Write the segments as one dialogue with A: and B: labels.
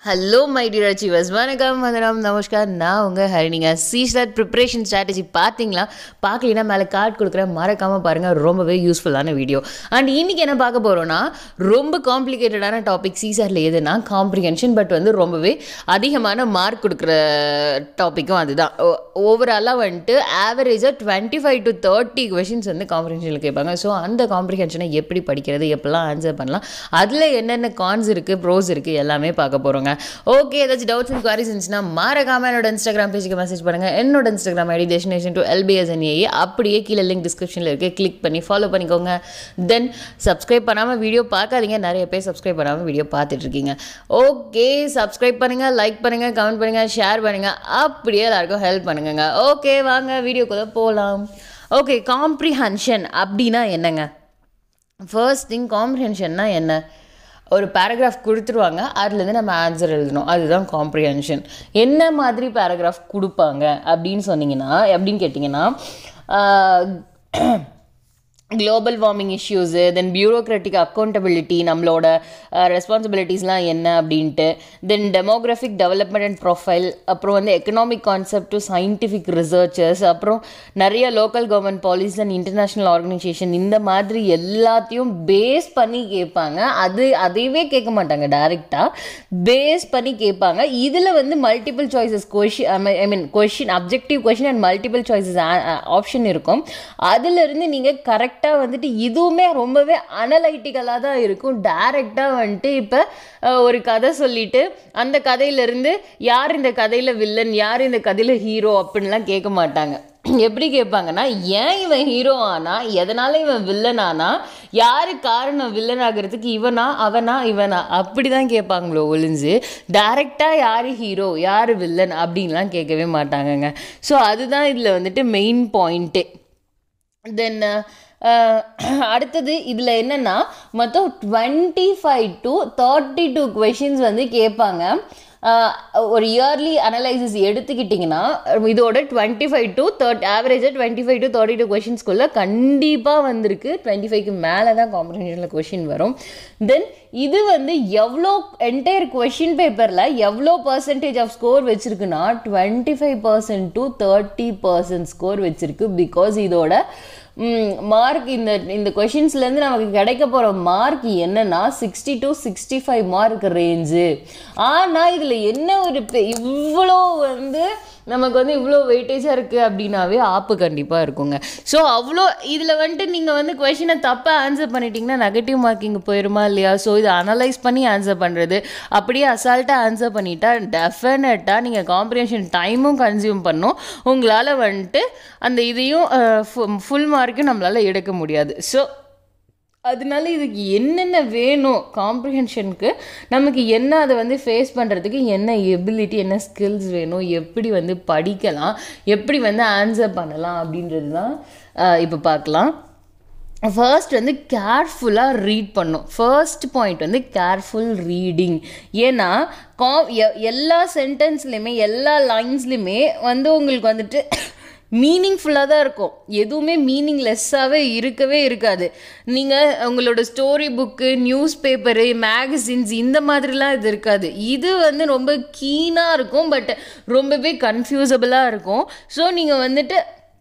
A: hello my dear achievers வணக்கம் வந்தனம் நமஸ்கார் நான் உங்கள் ஹரிணிங்க சீஸ்லர் ப்ரிப்ரேஷன் ஸ்ட்ராட்டஜி பார்த்தீங்களா பார்க்கலனா மேலே கார்டு கொடுக்குறேன் மறக்காமல் பாருங்கள் ரொம்பவே யூஸ்ஃபுல்லான வீடியோ அண்ட் இன்றைக்கி என்ன பார்க்க போகிறோன்னா ரொம்ப காம்ப்ளிகேட்டடான டாபிக் சீசரில் எதுனா காம்ப்ரிஹென்ஷன் பட் வந்து ரொம்பவே அதிகமான மார்க் கொடுக்குற டாப்பிக்கும் அதுதான் ஓவராலாக வந்துட்டு ஆவரேஜாக twenty five to thirty questions வந்து காம்ப்ரிஹென்ஷனில் கேட்பாங்க ஸோ அந்த காம்ப்ரிஹென்ஷனை எப்படி படிக்கிறது எப்படிலாம் ஆன்சர் பண்ணலாம் அதில் என்னென்ன கான்ஸ் இருக்குது ப்ரோஸ் இருக்குது எல்லாமே பார்க்க போகிறோங்க ஓகே ஏதாச்சும் டவுட்ஸ் அண்ட் குவாரிஸ் இருந்துச்சுன்னா மறக்காம என்னோட இன்ஸ்டாகிராம் பேஜுக்கு மெசேஜ் பண்ணுங்கள் என்னோட Instagram ID destination to LPSNA அப்படியே கீழே லிங்க் டிஸ்கிரிப்ஷனில் இருக்குது கிளிக் பண்ணி ஃபாலோ பண்ணிக்கோங்க தென் சப்ஸ்கிரைப் பண்ணாமல் வீடியோ பார்க்காதீங்க நிறைய பேர் சப்ஸ்கிரைப் பண்ணாமல் வீடியோ பார்த்துட்டு இருக்கீங்க ஓகே சப்ஸ்கிரைப் பண்ணுங்கள் லைக் பண்ணுங்கள் கமெண்ட் பண்ணுங்கள் ஷேர் பண்ணுங்கள் அப்படியே எல்லாருக்கும் ஹெல்ப் பண்ணுங்க ஓகே வாங்க வீடியோக்குள்ளே போகலாம் ஓகே காம்ப்ரிஹென்ஷன் அப்படின்னா என்னங்க ஃபர்ஸ்ட் திங் காம்ப்ரிஹென்ஷன்னா என்ன ஒரு பேராகிராஃப் கொடுத்துருவாங்க அதுலேருந்து நம்ம ஆன்சர் எழுதணும் அதுதான் காம்ப்ரிஹென்ஷன் என்ன மாதிரி பேராகிராஃப் கொடுப்பாங்க அப்படின்னு சொன்னீங்கன்னா அப்படின்னு கேட்டிங்கன்னா global warming issues then bureaucratic accountability நம்மளோட ரெஸ்பான்சிபிலிட்டிஸ்லாம் என்ன அப்படின்ட்டு then demographic development and profile அப்புறம் வந்து economic concept to scientific researchers அப்புறம் நிறைய local government policy and international organisation இந்த மாதிரி எல்லாத்தையும் பேஸ் பண்ணி கேட்பாங்க அது அதையவே கேட்க மாட்டாங்க டைரெக்டாக பேஸ் பண்ணி கேட்பாங்க இதில் வந்து multiple choices question I mean question objective question and multiple choices option இருக்கும் அதிலிருந்து நீங்கள் கரெக்ட் கரெக்டாக வந்துட்டு இதுவுமே ரொம்பவே அனலைட்டிக்கலாக தான் இருக்கும் டேரெக்டாக வந்துட்டு இப்போ ஒரு கதை சொல்லிட்டு அந்த கதையிலேருந்து யார் இந்த கதையில் வில்லன் யார் இந்த கதையில் ஹீரோ அப்படின்லாம் கேட்க மாட்டாங்க எப்படி கேட்பாங்கன்னா ஏன் இவன் ஹீரோ ஆனா எதனால இவன் வில்லன் ஆனா யாரு காரணம் வில்லன் ஆகிறதுக்கு இவனா அவனா இவனா அப்படி தான் கேட்பாங்களோ ஒளிஞ்சு டைரெக்டாக யார் ஹீரோ யார் வில்லன் அப்படின்லாம் கேட்கவே மாட்டாங்கங்க ஸோ அதுதான் இதில் வந்துட்டு மெயின் பாயிண்ட்டே தென் அடுத்தது இதில் என்னென்னா மொத்தம் twenty five to thirty two questions வந்து கேட்பாங்க ஒரு இயர்லி அனலைசிஸ் எடுத்துக்கிட்டிங்கன்னா இதோட டுவெண்ட்டி ஃபைவ் டு தேர்ட் ஆவரேஜாக twenty five to thirty two கொஷின்ஸ்குள்ளே கண்டிப்பாக வந்திருக்கு டுவெண்ட்டி ஃபைவ்க்கு மேலே தான் காம்படிஷனில் கொஷின் வரும் தென் இது வந்து எவ்வளோ என்டையர் கொஷின் பேப்பரில் எவ்வளோ பர்சன்டேஜ் ஆஃப் ஸ்கோர் வச்சுருக்குன்னா twenty five percent to thirty percent score வச்சுருக்கு பிகாஸ் இதோட மார்க் இந்த இந்த கொஷின்ஸ்லேருந்து நமக்கு கிடைக்க போகிற மார்க் என்னன்னா sixty to sixty five mark range ஆனால் இதில் என்ன ஒரு இவ்வளோ வந்து நமக்கு வந்து இவ்வளோ வெயிட்டேஜாக இருக்குது அப்படின்னாவே ஆப்பு கண்டிப்பாக இருக்குங்க ஸோ அவ்வளோ இதில் வந்துட்டு நீங்கள் வந்து கொஷினை தப்பாக ஆன்சர் பண்ணிட்டீங்கன்னா நெகட்டிவ் மார்க்கிங் போயிருமா இல்லையா ஸோ இதை அனலைஸ் பண்ணி ஆன்சர் பண்ணுறது அப்படியே அசால்ட்டாக ஆன்சர் பண்ணிட்டா டெஃபினட்டாக நீங்கள் காம்ப்ரிஹென்ஷன் டைமும் கன்சியூம் பண்ணும் உங்களால் வந்துட்டு அந்த இதையும் ஃபுல் மார்க்கும் நம்மளால் எடுக்க முடியாது ஸோ அதனால இதுக்கு என்னென்ன வேணும் காம்ப்ரிஹென்ஷனுக்கு நமக்கு என்ன அதை வந்து ஃபேஸ் பண்ணுறதுக்கு என்ன எபிலிட்டி என்ன ஸ்கில்ஸ் வேணும் எப்படி வந்து படிக்கலாம் எப்படி வந்து ஆன்சர் பண்ணலாம் அப்படின்றது தான் இப்போ பார்க்கலாம் ஃபர்ஸ்ட் வந்து கேர்ஃபுல்லாக ரீட் பண்ணும் ஃபர்ஸ்ட் பாயிண்ட் வந்து கேர்ஃபுல் ரீடிங் ஏன்னா கா எல்லா சென்டென்ஸ்லையுமே எல்லா லைன்ஸ்லையுமே வந்து உங்களுக்கு வந்துட்டு மீனிங்ஃபுல்லாக தான் இருக்கும் எதுவுமே மீனிங்லெஸ்ஸாகவே இருக்கவே இருக்காது நீங்கள் உங்களோட story book newspaper magazines இந்த மாதிரிலாம் இது இருக்காது இது வந்து ரொம்ப கீனாக இருக்கும் பட் ரொம்பவே கன்ஃபியூசபிளாக இருக்கும் ஸோ நீங்கள் வந்துட்டு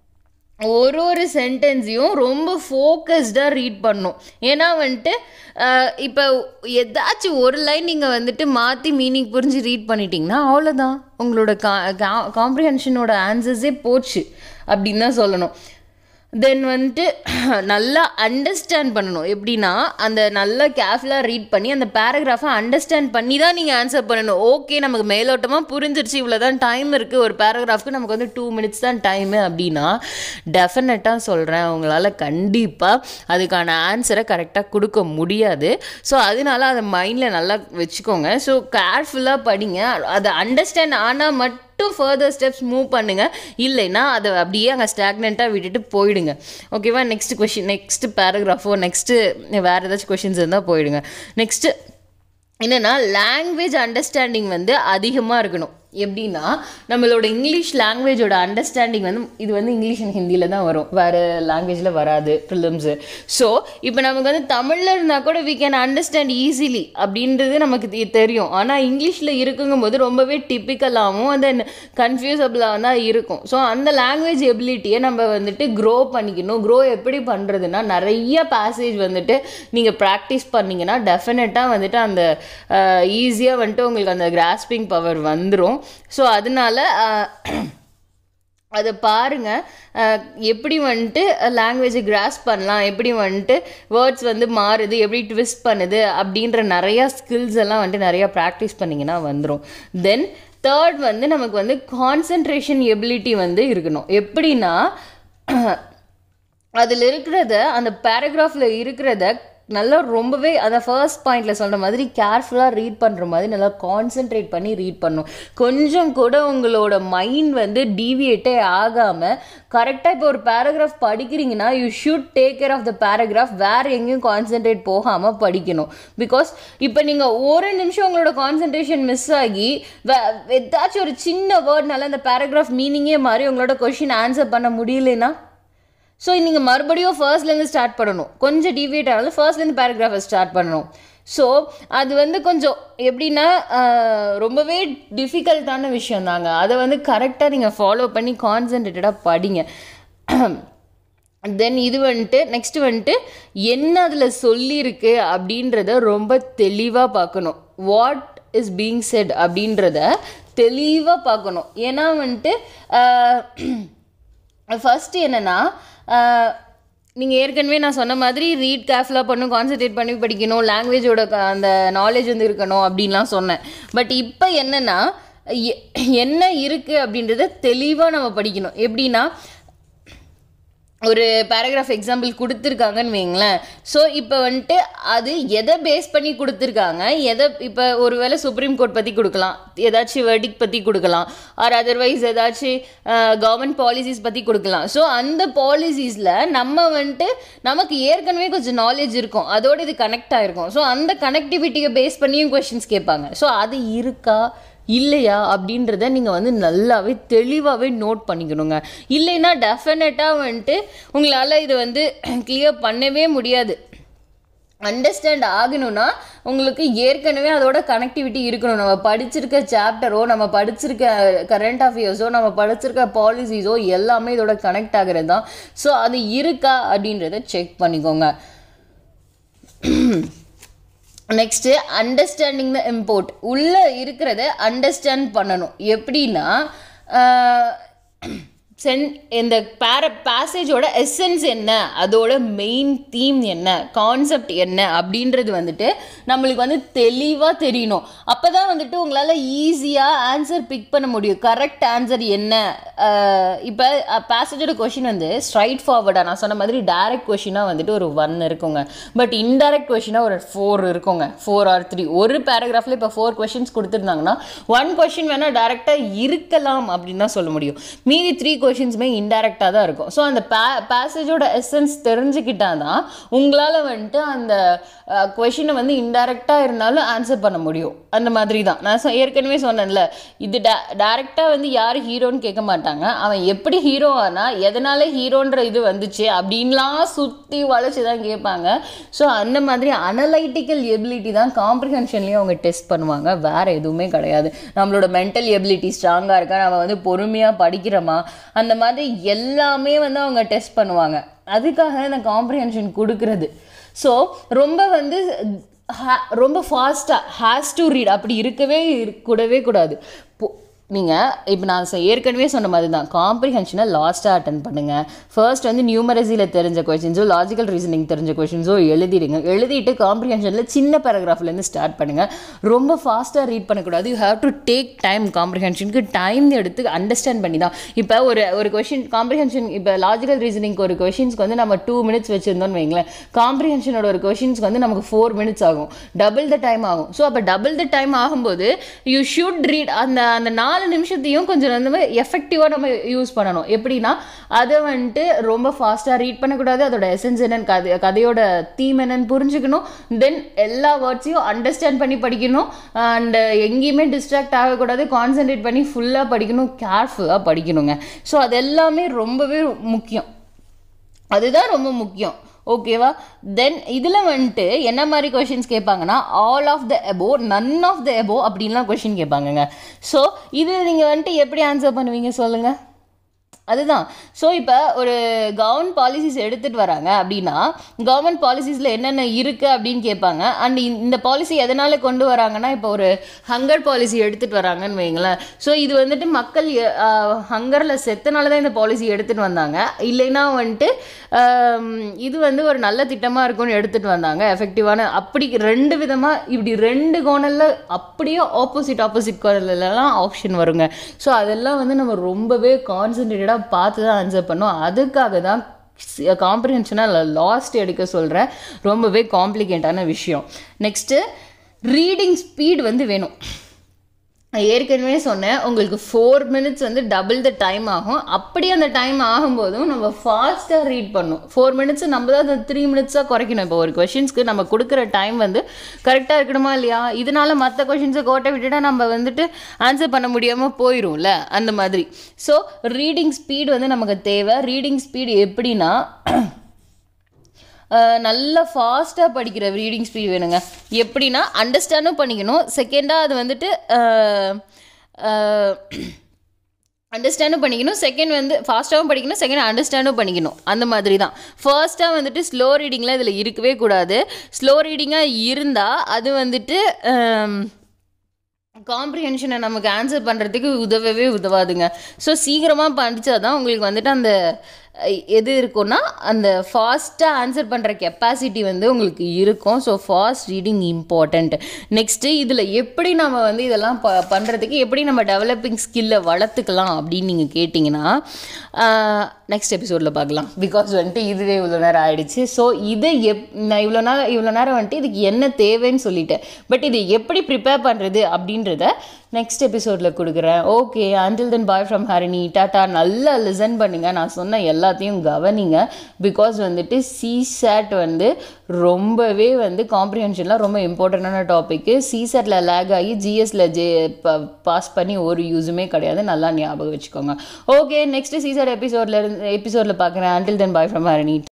A: ஒரு ஒரு சென்டென்ஸையும் ரொம்ப ஃபோக்கஸ்டாக ரீட் பண்ணும் ஏன்னா வந்துட்டு இப்போ ஏதாச்சும் ஒரு லைன் நீங்கள் வந்துட்டு மாற்றி மீனிங் புரிஞ்சு ரீட் பண்ணிட்டீங்கன்னா அவ்வளோதான் உங்களோட கா காம்ப்ரிஹென்ஷனோட ஆன்சர்ஸே போச்சு அப்படின்னு தான் சொல்லணும் தென் வந்துட்டு நல்லா அண்டர்ஸ்டாண்ட் பண்ணணும் எப்படின்னா அந்த நல்லா கேர்ஃபுல்லாக ரீட் பண்ணி அந்த பேராகிராஃபை அண்டர்ஸ்டாண்ட் பண்ணி தான் நீங்கள் ஆன்சர் பண்ணணும் ஓகே நமக்கு மேலோட்டமாக புரிஞ்சிருச்சு இவ்வளோ தான் டைம் இருக்குது ஒரு பேராகிராஃப்க்கு நமக்கு வந்து டூ மினிட்ஸ் தான் டைமு அப்படின்னா டெஃபினட்டாக சொல்கிறேன் உங்களால் கண்டிப்பாக அதுக்கான ஆன்சரை கரெக்டாக கொடுக்க முடியாது ஸோ அதனால அதை மைண்டில் நல்லா வச்சுக்கோங்க ஸோ கேர்ஃபுல்லாக படிங்க அதை அண்டர்ஸ்டாண்ட் ஆனால் மட்டும் மட்டும் ஃபர்தர் ஸ்டெப்ஸ் மூவ் பண்ணுங்கள் இல்லைன்னா அதை அப்படியே அங்கே ஸ்டாக்னண்ட்டாக விட்டுட்டு போயிடுங்க ஓகேவா நெக்ஸ்ட் கொஷின் நெக்ஸ்ட் பேராகிராஃபோ நெக்ஸ்ட்டு வேறு ஏதாச்சும் கொஷின்ஸ் இருந்தால் போயிடுங்க நெக்ஸ்ட்டு என்னென்னா லாங்குவேஜ் அண்டர்ஸ்டாண்டிங் வந்து அதிகமாக இருக்கணும் எப்படின்னா நம்மளோட இங்கிலீஷ் லாங்குவேஜோட அண்டர்ஸ்டாண்டிங் வந்து இது வந்து இங்கிலீஷ் அண்ட் ஹிந்தியில் தான் வரும் வேறு லாங்குவேஜில் வராது ப்ரிலிம்ஸு ஸோ இப்போ நமக்கு வந்து தமிழில் இருந்தால் கூட வி கேன் அண்டர்ஸ்டாண்ட் ஈஸிலி அப்படின்றது நமக்கு தெ- தெரியும் ஆனால் இங்கிலீஷில் இருக்குங்கும்போது ரொம்பவே டிப்பிக்கலாகவும் அந்த கன்ஃபியூசபிளாக தான் இருக்கும் ஸோ அந்த லாங்குவேஜ் எபிலிட்டியை நம்ம வந்துட்டு க்ரோ பண்ணிக்கணும் க்ரோ எப்படி பண்ணுறதுன்னா நிறைய பேசேஜ் வந்துட்டு நீங்கள் ப்ராக்டிஸ் பண்ணீங்கன்னா டெஃபினட்டாக வந்துட்டு அந்த ஈஸியாக வந்துட்டு உங்களுக்கு அந்த கிராஸ்பிங் பவர் வந்துடும் ஸோ அதனால அஹ், அதை பாருங்க அஹ், எப்படி வந்துட்டு லாங்குவேஜை கிராஸ் பண்ணலாம் எப்படி வந்துட்டு வேர்ட்ஸ் வந்து மாறுது எப்படி ட்விஸ்ட் பண்ணுது அப்படின்ற நிறையா ஸ்கில்ஸ் எல்லாம் வந்துட்டு நிறையா ப்ராக்டிஸ் பண்ணிங்கன்னா வந்துடும் தென் தேர்ட் வந்து நமக்கு வந்து கான்சன்ட்ரேஷன் எபிலிட்டி வந்து இருக்கணும் எப்படின்னா அதில் இருக்கிறத அந்த பேராகிராஃபில் இருக்கிறத நல்லா ரொம்பவே அந்த ஃபர்ஸ்ட் பாயிண்ட்ல சொல்ற மாதிரி கேர்ஃபுல்லாக ரீட் பண்ணுற மாதிரி நல்லா கான்சென்ட்ரேட் பண்ணி ரீட் பண்ணும் கொஞ்சம் கூட உங்களோட மைண்ட் வந்து டீவியேட்டே ஆகாமல் கரெக்டாக இப்போ ஒரு பேராகிராஃப் படிக்கிறீங்கன்னா you should take care of the paragraph வேறு எங்கேயும் கான்சென்ட்ரேட் போகாமல் படிக்கணும் பிகாஸ் இப்போ நீங்கள் ஒரு நிமிஷம் உங்களோட கான்சென்ட்ரேஷன் மிஸ் ஆகி வே- ஏதாச்சும் ஒரு சின்ன வேர்ட்னால அந்த பேராகிராஃப் மீனிங்கே மாறி உங்களோட கொஷின் ஆன்சர் பண்ண முடியலனா ஸோ நீங்கள் மறுபடியும் ஃபர்ஸ்ட்லேருந்து ஸ்டார்ட் பண்ணணும் கொஞ்சம் டிவியேட் ஆனாலும் ஃபர்ஸ்ட்லேருந்து பேராகிராஃபை ஸ்டார்ட் பண்ணணும் ஸோ அது வந்து கொஞ்சம் எப்படின்னா ஆஹ், ரொம்பவே டிஃபிகல்ட்டான விஷயம் தாங்க அதை வந்து கரெக்டாக நீங்கள் ஃபாலோ பண்ணி கான்சென்ட்ரேட்டடாக படிங்க தென் இது வந்துட்டு நெக்ஸ்ட் வந்துட்டு என்ன அதில் சொல்லியிருக்கு அப்படின்றத ரொம்ப தெளிவாக பார்க்கணும் வாட் இஸ் பீங் செட் அப்படின்றத தெளிவாக பார்க்கணும் ஏன்னா வந்துட்டு ஃபஸ்ட்டு என்னென்னா நீங்கள் ஏற்கனவே நான் சொன்ன மாதிரி ரீட் கேர்ஃபுல்லாக பண்ணும் கான்சென்ட்ரேட் பண்ணி படிக்கணும் லாங்குவேஜோட அந்த நாலேஜ் வந்து இருக்கணும் அப்படின்லாம் சொன்னேன் பட் இப்போ என்னென்னா எ- என்ன இருக்குது அப்படின்றத தெளிவாக நம்ம படிக்கணும் எப்படின்னா ஒரு பேராகிராஃப் எக்ஸாம்பிள் கொடுத்துருக்காங்கன்னு வைங்களேன் ஸோ இப்போ வந்துட்டு அது எதை பேஸ் பண்ணி கொடுத்துருக்காங்க எதை இப்போ ஒருவேளை சுப்ரீம் கோர்ட் பற்றி கொடுக்கலாம் ஏதாச்சும் வெர்டிக் பற்றி கொடுக்கலாம் ஆர் அதர்வைஸ் ஏதாச்சும் கவர்மெண்ட் பாலிசிஸ் பற்றி கொடுக்கலாம் ஸோ அந்த பாலிசிஸில் நம்ம வந்துட்டு நமக்கு ஏற்கனவே கொஞ்சம் நாலேஜ் இருக்கும் அதோட இது கனெக்ட் ஆகிருக்கும் ஸோ அந்த கனெக்டிவிட்டியை பேஸ் பண்ணியும் கொஷின்ஸ் கேட்பாங்க ஸோ அது இருக்கா இல்லையா அப்படின்றத நீங்கள் வந்து நல்லாவே தெளிவாகவே நோட் பண்ணிக்கணுங்க இல்லைன்னா டெஃபினட்டாக வந்துட்டு உங்களால் இது வந்து கிளியர் பண்ணவே முடியாது அண்டர்ஸ்டாண்ட் ஆகணும்னா உங்களுக்கு ஏற்கனவே அதோட கனெக்டிவிட்டி இருக்கணும் நம்ம படிச்சிருக்க சாப்டரோ நம்ம படிச்சிருக்க கரண்ட் அஃபேர்ஸோ நம்ம படிச்சிருக்க பாலிசிஸோ எல்லாமே இதோட கனெக்ட் ஆகிறது தான் ஸோ அது இருக்கா அப்படின்றத செக் பண்ணிக்கோங்க நெக்ஸ்ட்டு அண்டர்ஸ்டாண்டிங் த இம்போர்ட் உள்ளே இருக்கிறத அண்டர்ஸ்டாண்ட் பண்ணணும் எப்படின்னா சென் இந்த பேர பேசேஜோட எசன்ஸ் என்ன அதோட மெயின் தீம் என்ன கான்செப்ட் என்ன அப்படின்றது வந்துட்டு நம்மளுக்கு வந்து தெளிவாக தெரியணும் அப்போ தான் வந்துட்டு உங்களால் ஈஸியாக ஆன்சர் பிக் பண்ண முடியும் கரெக்ட் ஆன்சர் என்ன இப்போ பேசேஜோட கொஷின் வந்து ஸ்ட்ரைட் ஃபார்வர்டாக நான் சொன்ன மாதிரி டைரக்ட் கொஷினாக வந்துட்டு ஒரு ஒன் இருக்குங்க பட் இன்டைரக்ட் கொஷினாக ஒரு ஃபோர் இருக்குங்க ஃபோர் ஆர் த்ரீ ஒரு பேராகிராஃபில் இப்போ ஃபோர் கொஷின்ஸ் கொடுத்துருந்தாங்கன்னா ஒன் கொஷின் வேணால் டேரெக்டாக இருக்கலாம் அப்படின்னு தான் சொல்ல முடியும் மீதி த்ரீ கொஷின்ஸுமே இன்டைரக்டாக தான் இருக்கும் ஸோ அந்த பே பேசேஜோட எசன்ஸ் தெரிஞ்சுக்கிட்டா தான் உங்களால் வந்துட்டு அந்த கொஷினை வந்து இன்டைரக்டாக இருந்தாலும் ஆன்சர் பண்ண முடியும் அந்த மாதிரி தான் நான் சொ- ஏற்கனவே சொன்னேன்ல இது டே டேரெக்டாக வந்து யார் ஹீரோன்னு கேட்க மாட்டாங்க அவன் எப்படி ஹீரோ ஆனால் எதனால ஹீரோன்ற இது வந்துச்சு அப்படின்லாம் சுற்றி வளைச்சி தான் கேட்பாங்க ஸோ அந்த மாதிரி அனலைட்டிக்கல் எபிலிட்டி தான் காம்ப்ரிஹென்ஷன்லேயும் அவங்க டெஸ்ட் பண்ணுவாங்க வேறு எதுவுமே கிடையாது நம்மளோட மென்டல் எபிலிட்டி ஸ்ட்ராங்காக இருக்கா நம்ம வந்து பொறுமையாக படிக்கிறோமா அந்த மாதிரி எல்லாமே வந்து அவங்க டெஸ்ட் பண்ணுவாங்க அதுக்காக இந்த காம்ப்ரிஹென்ஷன் கொடுக்கறது ஸோ ரொம்ப வந்து ha- ரொம்ப ஃபாஸ்ட்டாக ஹேஸ் டு ரீட் அப்படி இருக்கவே இருக்க- கூடவே கூடாது பொ- நீங்கள் இப்போ நான் சொ- ஏற்கனவே சொன்ன மாதிரி தான் காம்ப்ரிஹென்ஷனை லாஸ்ட்டாக அட்டன் பண்ணுங்கள் ஃபர்ஸ்ட் வந்து நியூமரசியில் தெரிஞ்ச கொஷின்ஸோ லாஜிக்கல் ரீசனிங் தெரிஞ்ச கொஷின்ஸோ எழுதிடுங்க எழுதிட்டு காம்ப்ரிஹென்ஷனில் சின்ன பேராகிராஃப்லேருந்து ஸ்டார்ட் பண்ணுங்கள் ரொம்ப ஃபாஸ்ட்டாக ரீட் பண்ணக்கூடாது you have to take time காம்ப்ரிஹென்ஷனுக்கு டைம் எடுத்து அண்டர்ஸ்டாண்ட் பண்ணி தான் இப்போ ஒரு ஒரு கொஷின் காம்ப்ரிஹென்ஷன் இப்போ லாஜிக்கல் ரீசனிங்க்கு ஒரு கொஷின்ஸ்க்கு வந்து நம்ம டூ மினிட்ஸ் வச்சுருந்தோம்னு வைங்களேன் காம்ப்ரிஹென்ஷனோட ஒரு கொஷின்ஸ்க்கு வந்து நமக்கு ஃபோர் மினிட்ஸ் ஆகும் டபுள் த டைம் ஆகும் ஸோ அப்போ டபுள் த டைம் ஆகும்போது யூ ஷுட் ரீட் அந்த அந்த நாலு நாலு நிமிஷத்தையும் கொஞ்சம் வந்து எஃபெக்டிவாக நம்ம யூஸ் பண்ணணும் எப்படின்னா அதை வந்துட்டு ரொம்ப ஃபாஸ்ட்டாக ரீட் பண்ணக்கூடாது அதோட எசன்ஸ் என்னன்னு கதை கதையோட தீம் என்னன்னு புரிஞ்சுக்கணும் தென் எல்லா வேர்ட்ஸையும் அண்டர்ஸ்டாண்ட் பண்ணி படிக்கணும் அண்ட் எங்கேயுமே டிஸ்ட்ராக்ட் ஆகக்கூடாது கான்சென்ட்ரேட் பண்ணி ஃபுல்லாக படிக்கணும் கேர்ஃபுல்லாக படிக்கணுங்க ஸோ அது எல்லாமே ரொம்பவே முக்கியம் அதுதான் ரொம்ப முக்கியம் ஓகேவா தென் இதில் வந்துட்டு என்ன மாதிரி கொஷின்ஸ் கேட்பாங்கன்னா all of the above none of the above அப்படின்லாம் கொஷின் கேட்பாங்கங்க ஸோ இது நீங்கள் வந்துட்டு எப்படி ஆன்சர் பண்ணுவீங்க சொல்லுங்கள் அதுதான் ஸோ இப்போ ஒரு கவர்மெண்ட் பாலிசிஸ் எடுத்துகிட்டு வராங்க அப்படின்னா கவர்மெண்ட் பாலிசிஸில் என்னென்ன இருக்குது அப்படின்னு கேட்பாங்க அண்ட் இந்த பாலிசி எதனால் கொண்டு வராங்கன்னா இப்போ ஒரு ஹங்கர் பாலிசி எடுத்துகிட்டு வராங்கன்னு வைங்களேன் ஸோ இது வந்துட்டு மக்கள் ஹங்கரில் செத்தனால தான் இந்த பாலிசி எடுத்துகிட்டு வந்தாங்க இல்லைன்னா வந்துட்டு ஆம், இது வந்து ஒரு நல்ல திட்டமாக இருக்கும்னு எடுத்துகிட்டு வந்தாங்க எஃபெக்டிவான அப்படி ரெண்டு விதமாக இப்படி ரெண்டு கோணலில் அப்படியே ஆப்போசிட் ஆப்போசிட் கோணல்லாம் ஆப்ஷன் வருங்க ஸோ அதெல்லாம் வந்து நம்ம ரொம்பவே கான்சன்ட்ரேட்டடாக பார்த்து தான் ஆன்சர் பண்ணோம் அதுக்காக தான் காம்ப்ரிஹென்ஷனாக லாஸ்ட் எடுக்க சொல்கிறேன் ரொம்பவே காம்ப்ளிகேட்டான விஷயம் நெக்ஸ்ட்டு ரீடிங் ஸ்பீட் வந்து வேணும் நான் ஏற்கனவே சொன்னேன் உங்களுக்கு ஃபோர் மினிட்ஸ் வந்து டபுள் த டைம் ஆகும் அப்படி அந்த டைம் ஆகும்போதும் நம்ம ஃபாஸ்ட்டாக ரீட் பண்ணணும் ஃபோர் மினிட்ஸ் நம்ம தான் அந்த த்ரீ மினிட்ஸாக குறைக்கணும் இப்போ ஒரு கொஷின்ஸ்க்கு நம்ம கொடுக்குற டைம் வந்து கரெக்டாக இருக்கணுமா இல்லையா இதனால மற்ற கொஷின்ஸை கோட்டை விட்டுட்டா நம்ம வந்துட்டு ஆன்சர் பண்ண முடியாமல் போயிடும்ல அந்த மாதிரி ஸோ ரீடிங் ஸ்பீட் வந்து நமக்கு தேவை ரீடிங் ஸ்பீட் எப்படின்னா அஹ் நல்லா ஃபாஸ்ட்டாக படிக்கிற ரீடிங் ஸ்பீட் வேணுங்க எப்படின்னா அண்டர்ஸ்டாண்டும் பண்ணிக்கணும் செகண்டாக அது வந்துட்டு அண்டர்ஸ்டாண்டும் பண்ணிக்கணும் செகண்ட் வந்து ஃபாஸ்ட்டாகவும் படிக்கணும் செகண்ட் அண்டர்ஸ்டாண்டும் பண்ணிக்கணும் அந்த மாதிரி தான் ஃபர்ஸ்ட்டாக வந்துட்டு ஸ்லோ ரீடிங்லாம் இதில் இருக்கவே கூடாது ஸ்லோ ரீடிங்காக இருந்தால் அது வந்துட்டு காம்ப்ரிஹென்ஷனை நமக்கு ஆன்சர் பண்ணுறதுக்கு உதவவே உதவாதுங்க ஸோ சீக்கிரமாக படித்தா தான் உங்களுக்கு வந்துட்டு அந்த அஹ், எது இருக்கும்னா அந்த ஃபாஸ்ட்டாக ஆன்சர் பண்ணுற கெப்பாசிட்டி வந்து உங்களுக்கு இருக்கும் so fast reading important next இதில் எப்படி நம்ம வந்து இதெல்லாம் ப பண்ணுறதுக்கு எப்படி நம்ம டெவலப்பிங் ஸ்கில்லை வளர்த்துக்கலாம் அப்படின்னு நீங்கள் கேட்டிங்கன்னா நெக்ஸ்ட் எபிசோடில் பார்க்கலாம் பிகாஸ் வந்துட்டு இதுவே இவ்வளோ நேரம் ஆயிடுச்சு ஸோ இதை எப் நான் இவ்வளோ நேரம் இவ்வளோ நேரம் வந்துட்டு இதுக்கு என்ன தேவைன்னு சொல்லிட்டேன் பட் இது எப்படி ப்ரிப்பேர் பண்ணுறது அப்படின்றத நெக்ஸ்ட் எபிசோடில் கொடுக்குறேன் okay until then bye from Harini டாட்டா நல்லா லிசன் பண்ணுங்கள் நான் சொன்ன எல்லாத்தையும் கவனிங்க பிகாஸ் வந்துட்டு சிசேட் வந்து ரொம்பவே வந்து காம்ப்ரிஹென்ஷன்லாம் ரொம்ப இம்பார்ட்டண்டான டாப்பிக்கு சிசேட்டில் லேக் ஆகி ஜிஎஸ்ல ஜே பாஸ் பண்ணி ஒரு யூஸுமே கிடையாது நல்லா ஞாபகம் வச்சுக்கோங்க ஓகே நெக்ஸ்ட் சிசேட் எபிசோடில் இருந்து எபிசோடில் பார்க்குறேன் until then bye from Harini